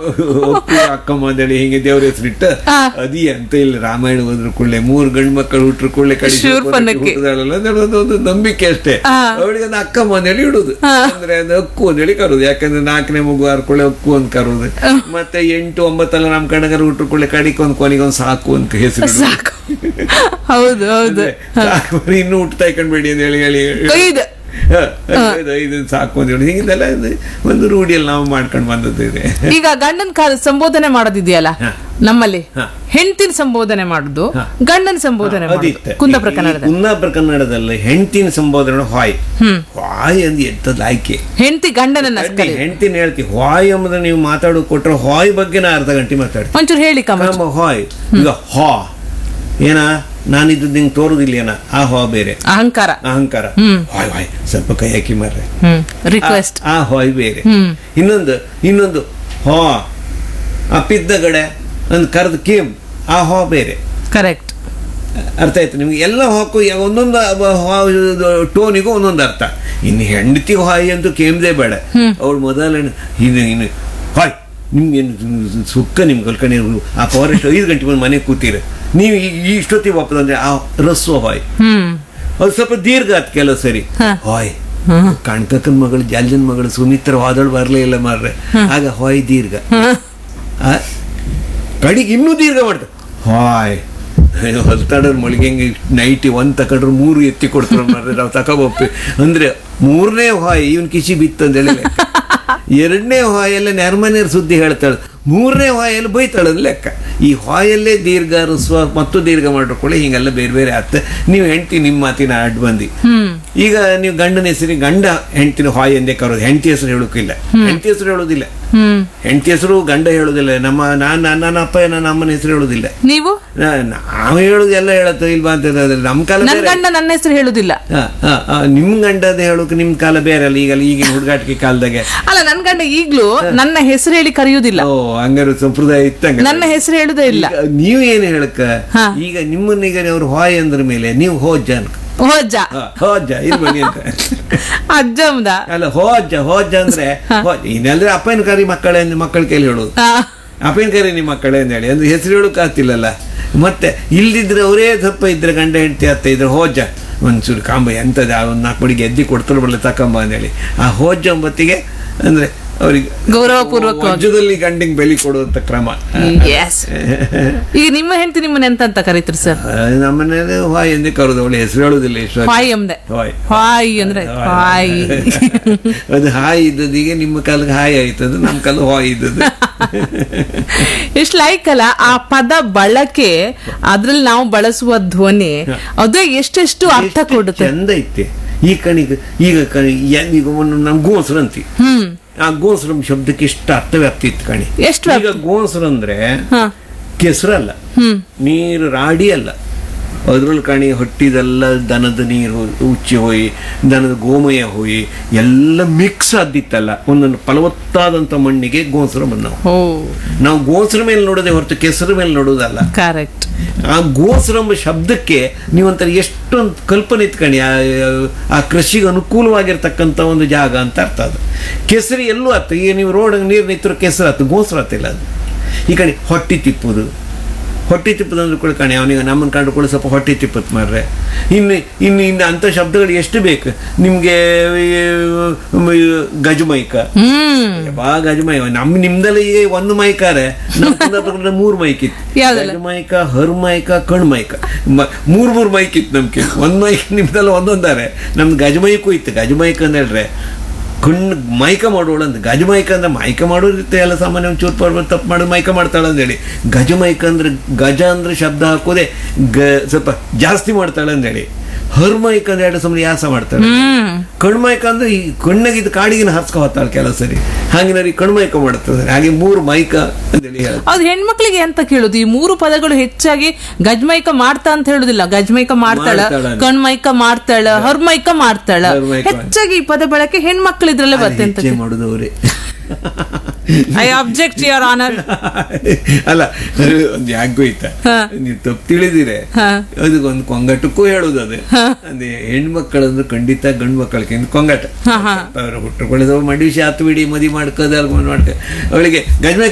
ಒಪ್ಪು ಅಕ್ಕಮ್ಮ ಅಂತೇಳಿ ಹಿಂಗೆ ದೇವ್ರ ಹೆಸರಿಟ್ಟ ಹಾ. ಅದಿ ಅಂತ ಇಲ್ಲ ರಾಮಾಯಣ ಹೋದ್ರ ಕೂಡಲೇ ಮೂರ್ ಗಂಡ್ ಮಕ್ಕಳು ಹುಟ್ರ ಕೂಡಲೇ ಕಡಿ ಶೂರ್ಪನಖಿ. ಒಂದು ನಂಬಿಕೆ ಅಷ್ಟೇ ಹಾ. ಅವಳಿಗೆ ಒಂದು ಅಕ್ಕಮ್ಮ ಅಂತೇಳಿ ಇಡುದು ಅಂದ್ರೆ ಅದು ಅಕ್ಕು ಅಂತೇಳಿ ಕರೋದು ಯಾಕಂದ್ರೆ ನಾಲ್ಕನೇ ಮಗು ಹರ್ಕೊಳ್ಳೆ ಅಕ್ಕು ಅಂತ ಕರೋದು ಮತ್ತೆ ಎಂಟು ಒಂಬತ್ತೆಲ್ಲ ನಮ್ ಕಣಗರ ಹುಟ್ರ ಕೂಡಲೇ ಕಡಿಕ್ ಒಂದ್ ಕೊನೆಗೊಂದು ಸಾಕು ಅಂತ ಹೆಸರು ಇಡುದು. ಸಾಕು ಹೌದು ಹೌದು ಅಂದ್ರೆ ಸಾಕು ಬರೀ ಇನ್ನೂ ಹುಟ್ಟತಾ ಇಕೊಂಡ್ಬೇಡಿ ಅಂತ ಹೇಳಿ ಹೇಳಿ ಐದು ಹ, ಐದು ಐದು ಸಾಕು ಅಂತ ಹೇಳಿ ಹಿಂಗೆಲ್ಲ ಇದು ಒಂದು ರೂಢಿಯಲ್ಲಿ ನಾವು ಮಾಡ್ಕೊಂಡು ಬಂದದ್ದು ಇದೆ ಈಗ ಗಂಡನ್ ಕಾ- ಸಂಬೋಧನೆ ಮಾಡೋದಿದೆಯಲ್ಲ ಹಾ. ನಮ್ಮಲ್ಲಿ ಹಾ. ಹೆಂಡತಿನ ಸಂಬೋಧನೆ ಮಾಡುದು ಹಾ. ಗಂಡನ ಸಂಬೋಧನೆ ಮಾಡುದು ಅದಿತ್ತೆ ಕುಂದಾಪುರ ಕನ್ನಡದಲ್ಲಿ ಕುಂದಾಪುರ ಕನ್ನಡದಲ್ಲಿ ಹೆಂಡತಿನ ಸಂಬೋಧನೆ ಹಾಯ್ ಹ್ಮ್ ಹಾಯ್ ಅಂದ್ ಎಂತದ್ ಆಯ್ಕೆ ಹೆಂಡತಿ ಗಂಡನನ್ನ ಕಲಿ ಹೆಂಡತಿನ ಹೇಳ್ತಿ ಹಾಯ್ ಎಂಬುದು ನೀವು ಮಾತಾಡೋ ಕೊಟ್ರೆ ಹಾಯ್ ಬಗ್ಗೆ ನಾ ಅರ್ಧ ಗಂಟೆ ಮಾತಾಡ್ತೀನಿ ಒಂಚೂರು ಹೇಳಿ ಕಮ ಕಮ್ಮ ಹಾಯ್ ಈಗ ಹಾ ಏನ ನಾನಿದ್ದು ನಿಂಗೆ ತೋರುದಿಲ್ಲ ಏನ ಆ ಹಾ ಬೇರೆ ಅಹಂಕಾರ ಅಹಂಕಾರ ಹ್ಮ್. ಹಾಯ್ ಹಾಯ್ ಸ್ವಲ್ಪ ಕೈ ಹಾಕಿ ಮಾರ್ರೆ ಹ್ಮ್ ರಿಕ್ವೆಸ್ಟ್ ಆ ಹಾಯ್ ಬೇರೆ ಹ್ಮ್ ಇನ್ನೊಂದು ಇನ್ನೊಂದು ಹಾ ಆ ಪಿದ್ದಗಡೆ ಒಂದು ಕರೆದು ಕೇಮ್ ಆ ಹಾ ಬೇರೆ ಕರೆಕ್ಟ್ ಅರ್ಥ ಆಯ್ತು ನಿಮ್ಗೆ ಎಲ್ಲ ಹಾಕು ಯ- ಒಂದೊಂದು ಅವ- ಹಾ- ಇದು ಟೋನಿಗೂ ಒಂದೊಂದು ಅರ್ಥ ಇನ್ನು ಹೆಂಡತಿ ಹಾಯ್ ಅಂತೂ ಕೇಮ್ದೇ ಬೇಡ ಅವ್ಳು ಮೊದಲ ಇನ್ನು ಇನ್ನು ಹಾಯ್ ನಿಮ್ಗೆ ಸುಕ್ಕ ನಿಮ್ಗೆ ಕಲ್ಕಣಿ ಆ ಫಾರೆಸ್ಟ್ ಐದು ಗಂಟೆ ಬಂದು ಮನೆಗೆ ಕೂತೀರ ನೀವು ಈ- ಈ ಇಷ್ಟೊತ್ತಿಗೆ ವಾಪಸ್ ಆ ರಸ್ವ ಹಾಯ್ ಹ್ಮ್ ಅದು ಸ್ವಲ್ಪ ದೀರ್ಘ ಆತ್ ಕೆಲವು ಸರಿ ಹಾ. ಹಾಯ್ ಕಣ್ಕಕ್ಕನ್ ಮಗಳು ಜಾಲ್ಜನ್ ಮಗಳು ಸುಮಿತ್ರ ವಾದಳು ಬರ್ಲೇ ಇಲ್ಲ ಮಾರ್ರೆ ಆಗ ಹಾಯ್ ದೀರ್ಘ ಆ, ಕಡಿಗೆ ಇನ್ನೂ ದೀರ್ಘ ಮಾಡ್ತಾರೆ ಹಾಯ್ ಹೊಲ್ತಾಡೋರ್ ಮೊಳಗೆ ನೈಟಿ ಒಂದ್ ತಕೊಂಡ್ರು ಮೂರು ಎತ್ತಿ ಕೊಡ್ತಾರೆ ಮಾರ್ರೆ ನಾವು ತಕೋಬಪ್ಪಿ ಅಂದ್ರೆ ಮೂರನೇ ಹಾಯ್ ಇವನ್ ಕಿಶಿ ಬಿತ್ತಂದೇಳಿ ಎರಡನೇ ಹಾಯಲ್ಲ ನೆರ್ಮನೇರ್ ಸುದ್ದಿ ಹೇಳ್ತಾಳೆ ಮೂರನೇ ಹಾಯಲ್ಲಿ ಬೈತಾಳದ್ ಲೆಕ್ಕ ಈ ಹಾಯಲ್ಲೇ ದೀರ್ಘ ಋಸ್ವ ಮತ್ತು ದೀರ್ಘ ಮಾಡ್ಕೊಳ್ಳಿ ಹಿಂಗೆಲ್ಲ ಬೇರೆ ಬೇರೆ ಆತ ನೀವು ಹೆಂಡ್ತಿ ನಿಮ್ಮ ಮಾತಿನ ಅಡ್ಡ ಬಂದಿ ಹ್ಮ್ ಈಗ ನೀವು ಗಂಡನ ಹೆಸರಿಗೆ ಗಂಡ ಹೆಂಡ್ತಿನ ಹಾಯ್ ಎಂದೇ ಕರೋದು ಹೆಂಡತಿ ಹೆಸರು ಹೇಳೋಕಿಲ್ಲ ಹೆಂಡತಿ ಹೆಸರು ಹೇಳೋದಿಲ್ಲ ಹ್ಮ್ ಹೆಂಡತಿ ಹೆಸರು ಗಂಡ ಹೇಳೋದಿಲ್ಲ ನಮ್ಮ ನಾನು ನನ್ನ ಅಪ್ಪ ನನ್ನ ಅಮ್ಮನ ಹೆಸರು ಹೇಳೋದಿಲ್ಲ ನೀವು ನಾ- ನಾವು ಹೇಳೋದು ಎಲ್ಲ ಹೇಳತ್ತೋ ಇಲ್ವಾ ಅಂತ ಹೇಳಿದ್ರೆ ನಮ್ಮ ಕಾಲ ನನ್ ಬೇರೆ ಗಂಡ ನನ್ನ ಹೆಸರು ಹೇಳುದಿಲ್ಲ ಹಾ, ಹಾ, ಹಾ, ನಿಮ್ ಗಂಡದ ಹೇಳೋಕೆ ನಿಮ್ ಕಾಲ ಬೇರೆ ಅಲ್ಲ ಈಗ ಈಗಿನ ಹುಡುಗಾಟಿಕೆ ಕಾಲದಾಗೆ ಅಲ್ಲ ನನ್ ಗಂಡ ಈಗ್ಲೂ ನನ್ನ ಹೆಸರು ಹೇಳಿ ಕರೆಯುವುದಿಲ್ಲ ಓ ಹಂಗಾರೆ ಸಂಪ್ರದಾಯ ಇತ್ತಂಗ ನನ್ನ ಹೆಸರು ಹೇಳುದೇ ಇಲ್ಲ ಈಗ ನೀವು ಏನು ಹೇಳಕ್ಕ ಹಾ. ಈಗ ನಿಮ್ಮನ್ನೀಗ ಅವ್ರು ಹಾಯ್ ಅಂದ್ರ ಮೇಲೆ ನೀವು ಹೋಜ್ಜ ಅನ್ಕ ಹೋಜ್ಜ ಹಾ, ಹೋಜ್ಜ ಇಲ್ಲಿ ಬನ್ನಿ ಅಂತ ಅಜ್ಜಮ್ದ ಅಲ್ಲ ಹೋಜ್ಜ ಹೋಜ್ಜ ಅಂದ್ರೆ ಹೋಜ್ಜ. ಇನ್ನೆಲ್ಲದ್ರೆ ಅಪ್ಪನ ಕರಿ ಮಕ್ಕಳೇ ಅಂದ್- ಮಕ್ಕಳ ಕೈಲಿ ಹೇಳೋದು ಆ, ಅಪ್ಪನ ಕರಿ ನಿಮ್ಮ ಮಕ್ಕಳೇ ಅಂತ ಹೇಳಿ ಅಂದ್ರೆ ಹೆಸರು ಹೇಳೋಕೆ ಆಗ್ತಿಲ್ಲಲ್ಲ ಮತ್ತೆ ಇಲ್ದಿದ್ರೆ ಅವರೇ ಸ್ವಲ್ಪ ಇದ್ರೆ ಗಂಡ ಹೆಂಡತಿ ಅತ್ತ ಇದ್ರೆ ಹೋಜ್ಜ ಒಂಚೂರು ಕಾಂಬ ಎಂತದ ಒಂದು ನಾಲ್ಕು ಬಡಿಗೆ ಎದ್ದಿ ಕೊಡ್ತಾರೆ ಬರಲ್ಲ ತಕೊಂಬ ಅಂತೇಳಿ ಆ ಹೋಜ್ಜ ಒಂಬತ್ತಿಗೆ ಅಂದ್ರೆ ಅವರಿಗೆ ಗೌರವಪೂರ್ವಕವಾಗಿ. ವಜ್ಜದಲ್ಲಿ ಗಂಡಿಗೆ ಬೆಲೆ ಕೊಡುವಂತ ಕ್ರಮ yes. ಈಗ ನಿಮ್ಮ ಹೆಂಡತಿ ನಿಮ್ಮನ್ನ ಎಂತ ಅಂತ ಕರೀತೀರಿ ಸರ್ ನಮ್ಮನೇಲಿ ಹಾಯ್ ಎಂದೇ ಕರೋದು ಅವಳು ಹೆಸರು ಹೇಳೋದಿಲ್ಲ ಇಷ್ಟು ಹಾಯ್ ಎಂದೆ ಹಾಯ್ ಹಾಯ್ ಅಂದ್ರೆ ಹಾಯ್ ಅದು ಹಾಯ್ ಇದ್ದದಿಗೆ ನಿಮ್ಮ ಕಾಲಕ್ಕೆ ಹಾಯ್ ಆಯ್ತದ ನಮ್ಮ ಕಾಲ ಹಾಯ್ ಇದ್ದದ್ದು ಎಷ್ಟು ಲೈಕ್ ಅಲ್ಲ ಆ ಪದ ಬಳಕೆ ಅದ್ರಲ್ಲಿ ನಾವು ಬಳಸುವ ಧ್ವನಿ ಅದೇ ಎಷ್ಟೆಷ್ಟು ಅರ್ಥ ಎಷ್ಟು ಕೊಡುತ್ತೆ ಚಂದ ಐತೆ ಈ ಕಣಿಗೆ ಈಗ ಕಣಿ ಯ- ಈಗ ಒಂದು ನಮ್ ಗೋಸ್ರ ಅಂತಿ ಹ್ಮ್ ಆ ಗೋಸ್ರಂ ಶಬ್ದಕ್ಕೆ ಎಷ್ಟು ಅರ್ಥವ್ಯಾಪ್ತಿ ಇತ್ತು ಕಣಿ ಎಷ್ಟು ಈಗ ಗೋಸ್ರ ಅಂದ್ರೆ ಹ ಕೆಸರಲ್ಲ ಹ್ಮ್ ನೀರು ರಾಡಿ ಅಲ್ಲ ಅದ್ರಲ್ಲಿ ಕಣಿ ಹೊಟ್ಟಿದೆಲ್ಲ ದನದ ನೀರು ಉಚ್ಚಿ ಹೋಯಿ ದನದ ಗೋಮಯ ಹೋಯಿ ಎಲ್ಲ ಮಿಕ್ಸ್ ಆದಿತ್ತಲ್ಲ ಒಂದೊಂದು ಫಲವತ್ತಾದಂಥ ಮಣ್ಣಿಗೆ ಗೋಸ್ರ ನಾವು ಓ ನಾವು ಗೋಸ್ರ ಮೇಲೆ ನೋಡೋದೇ ಹೊರತು ಕೆಸರ ಮೇಲೆ ನೋಡೋದಲ್ಲ ಕರೆಕ್ಟ್ ಆ ಗೋಸ್ರ ಎಂಬ ಶಬ್ದಕ್ಕೆ ನೀವಂತರ ಎಷ್ಟೊಂದು ಕಲ್ಪನೆ ಇತ್ಕಣಿ ಆ ಆ ಕೃಷಿಗೆ ಅನುಕೂಲವಾಗಿರ್ತಕ್ಕಂಥ ಒಂದು ಜಾಗ ಅಂತ ಅರ್ಥ ಅದು ಕೆಸರಿ ಎಲ್ಲೂ ಆತ ಈಗ ನೀವು ರೋಡ್ ನೀರು ನಿಂತಿರೋ ಕೆಸರು ಆತು ಗೋಸ್ರ ಆತಿಲ್ಲ ಅದು ಈ ಕಡೆ ಹೊಟ್ಟಿ ತಿಪ್ಪುದು ಹೊಟ್ಟಿ ತಿಪ್ಪದು ಅಂದ್ರೆ ಕೂಡ ಕಣಿ ಅವನಿಗೆ ನಮ್ಮನ್ನು ಕಂಡು ಕೂಡ ಸ್ವಲ್ಪ ಹೊಟ್ಟಿ ತಿಪ್ಪತ್ ಮಾರ್ರೆ ಇನ್ನು ಇನ್ನು ಇನ್ನು ಅಂಥ ಶಬ್ದಗಳು ಎಷ್ಟು ಬೇಕು ನಿಮಗೆ ಗಜಮೈಕ ಹ್ಮ್ ಬಾ ಗಜಮೈ ನಮ್ಮ ನಿಮ್ದಲ್ಲಿ ಈಗ ಒಂದು ಮೈಕಾರೆ ನಮ್ಮ ಕುಂದಾಪುರದಲ್ಲಿ ಮೂರು ಮೈಕ್ ಇತ್ತು ಯಾವ್ದೆಲ್ಲ? ಗಜಮೈಕ ಹರ್ಮೈಕ ಕಣ್ಮೈಕ ಮ- ಮೂರ್ ಮೂರ್ ಮೈಕ್ ಇತ್ತು ನಮ್ಗೆ ಒಂದ್ ಮೈಕ್ ನಿಮ್ದೆಲ್ಲ ಒಂದೊಂದಾರೆ ನಮ್ದು ಗಜಮೈಕು ಇತ್ತು ಗಜಮೈಕ್ ಅಂತ ಹೇಳ್ರೆ ಕಣ್ಣು ಮೈಕ ಮಾಡೋಳು ಅಂತ ಗಜಮೈಕ ಅಂದ್ರೆ ಮೈಕ ಮಾಡೋದಿರುತ್ತೆ ಎಲ್ಲ ಸಾಮಾನ್ಯ ಒಂದ್ ಚೂರು ಪರ್ವ ತಪ್ಪು ಮಾಡೋದು ಮೈಕ ಮಾಡ್ತಾಳೆ ಅಂತೇಳಿ ಗಜಮೈಕ ಅಂದ್ರೆ ಗಜ ಅಂದ್ರೆ ಶಬ್ದ ಹಾಕೋದೆ ಗ ಸ್ವಲ್ಪ ಜಾಸ್ತಿ ಮಾಡ್ತಾಳೆ ಅಂತೇಳಿ ಹರ್ಮೈಕ್ ಅಂದ್ರೆ ಎರಡು ಸುಮ್ಮನೆ ಯಾಸ ಮಾಡ್ತಾಳೆ ಹ್ಮ್ ಕಣ್ಮೈಕ ಅಂದ್ರೆ ಈ ಕಣ್ಣಗಿದ್ದ ಕಾಡಿಗಿನ ಹರ್ಸ್ಕೊ ಹೋಗ್ತಾಳೆ ಕೆಲವು ಸರಿ ಹಾಗೆ ಕಣ್ಮೈಕ ಮಾಡುತ್ತದೆ ಹಾಗೆ ಮೂರು ಮೈಕ ಅಂತೇಳಿ ಹೇಳ ಅದು ಹೆಣ್ಮಕ್ಳಿಗೆ ಎಂತ ಕೇಳುದು ಈ ಮೂರು ಪದಗಳು ಹೆಚ್ಚಾಗಿ ಗಜ್ಮೈಕ ಮಾಡ್ತಾ ಅಂತ ಹೇಳುದಿಲ್ಲ ಗಜ್ಮೈಕ ಮಾಡ್ತಾಳ ಮಾಡ್ತಾಳ. ಕಣ್ಮೈಕ ಮಾಡ್ತಾಳ ಹೊರ್ಮೈಕ ಮಾಡ್ತಾಳ ಹೊರ್ಮೈಕ. ಹೆಚ್ಚಾಗಿ ಈ ಪದ ಬಳಕೆ ಹೆಣ್ಮಕ್ಳು ಇದ್ರಲ್ಲೇ ಬರುತ್ತೆ ಅಂತ ಹೆಚ್ಚೆ ಮಾಡುದು ಅವರೇ ಐ ಅಬ್ಜೆಕ್ಟ್ ಯುವರ್ ಆನರ್ ಅಲ್ಲ ಒಂದು ಯಾಕೋ ಐತ ನೀವು ತಪ್ಪು ತಿಳಿದಿರೆ ಹಾ. ಅದಕ್ಕೊಂದು ಕೊಂಗಟಕ್ಕೂ ಹೇಳುದು ಅದು ಅಂದ್ರೆ ಹೆಣ್ಮಕ್ಕಳಂದ್ರೆ ಖಂಡಿತ ಗಂಡು ಮಕ್ಕಳಕ್ಕಿಂತ ಕೊಂಗಟ ಹಾ, ಹಾ. ಅವ್ರು ಹುಟ್ಟುಕೊಳ್ಳೋದು ಮಡಿ ಶಾತು ಬಿಡಿ ಮದಿ ಮಾಡ್ಕೋದ ಮಾಡ್ಕೊ ಅವಳಿಗೆ ಗಂಡ